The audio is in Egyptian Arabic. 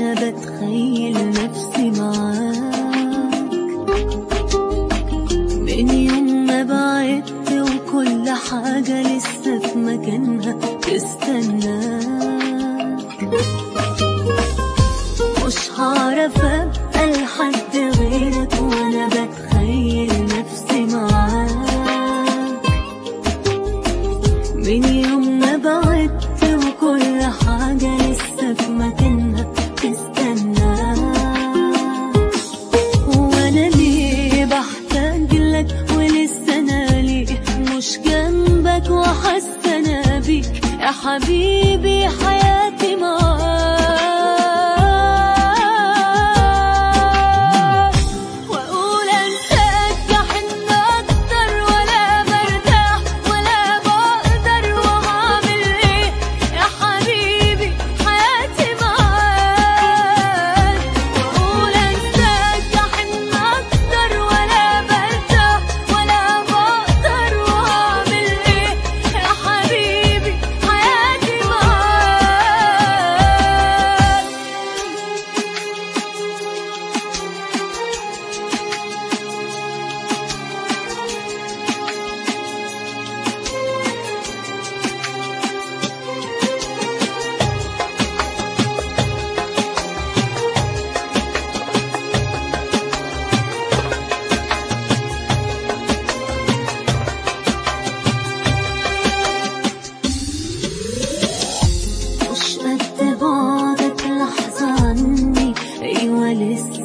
وانا بتخيل نفسي معاك من يوم ما بعدت وكل حاجة لسه في مكانها تستناك مش هعرف ابقى لحد غيرك وانا بتخيل نفسي معاك من يوم ما بعدت وكل حاجة لسه في مكانها تستناك وانا ليه بحتاج لك ولسه انا ليه مش جنبك وحاسه بيك يا حبيبي حياتي معاك واقول انساك بحن اكتر ولا برتاح ولا بقدر وهعمل ايه يا حبيبي حياتي معاك واقول انساك بحن اكتر ولا برتاح ولا بقدر وهعمل ايه يا حبيبي حياتي معاك مش قد بعدك لحظة عني أيوة لسه